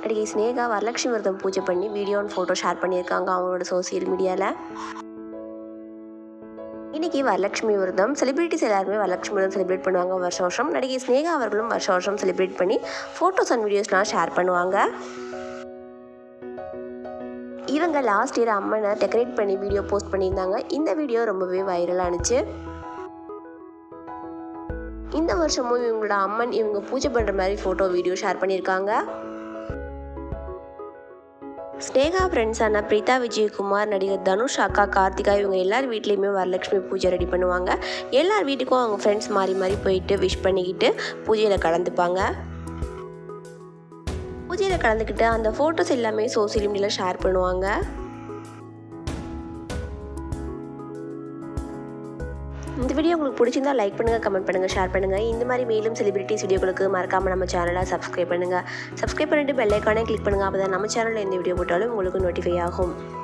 நடிகை ஸ்னேகா வரலட்சுமி விரதம் பூஜை பண்ணி வீடியோ அண்ட் ஃபோட்டோ ஷேர் பண்ணியிருக்காங்க அவங்களோட சோசியல் மீடியாவில் இன்னைக்கு வரலட்சுமி விரதம் செலிபிரிட்டிஸ் எல்லாருமே வரலட்சுமி விரதம் செலிப்ரேட் பண்ணுவாங்க வருஷம் வருஷம் நடிகை ஸ்னேகா அவர்களும் வருஷம் வருஷம் செலிப்ரேட் பண்ணி ஃபோட்டோஸ் அண்ட் வீடியோஸ்லாம் ஷேர் பண்ணுவாங்க இவங்க லாஸ்ட் இயர் அம்மனை டெக்கரேட் பண்ணி வீடியோ போஸ்ட் பண்ணியிருந்தாங்க இந்த வீடியோ ரொம்பவே வைரல் ஆனுச்சு இந்த வருஷமும் இவங்களோட அம்மன் இவங்க பூஜை பண்ணுற மாதிரி ஃபோட்டோ வீடியோ ஷேர் பண்ணியிருக்காங்க ஸ்னேகா ஃப்ரெண்ட்ஸான பிரீதா விஜயகுமார் நடிகர் தனுஷ் அக்கா கார்த்திகா இவங்க எல்லார் வீட்லேயுமே வரலட்சுமி பூஜை ரெடி பண்ணுவாங்க எல்லார் வீட்டுக்கும் அவங்க ஃப்ரெண்ட்ஸ் மாறி மாறி போயிட்டு விஷ் பண்ணிக்கிட்டு பூஜையில் கலந்துப்பாங்க பூஜையில் கலந்துக்கிட்டு அந்த ஃபோட்டோஸ் எல்லாமே சோசியல் மீடியாவில் ஷேர் பண்ணுவாங்க இந்த வீடியோ உங்களுக்கு பிடிச்சிருந்தா லைக் பண்ணுங்கள் கமெண்ட் பண்ணுங்கள் ஷேர் பண்ணுங்கள் இந்த மாதிரி மேலும் செலிபிரிட்டிஸ் வீடியோக்களுக்கு மறக்காமல் நம்ம சேனலை சப்ஸ்கிரைப் பண்ணுங்கள் சப்ஸ்கிரைப் பண்ணிட்டு பெல் ஐக்கானே கிளிக் பண்ணுங்கள் அப்போ தான் நம்ம சேனலில் எந்த வீடியோ போட்டாலும் உங்களுக்கு நோட்டிஃபை ஆகும்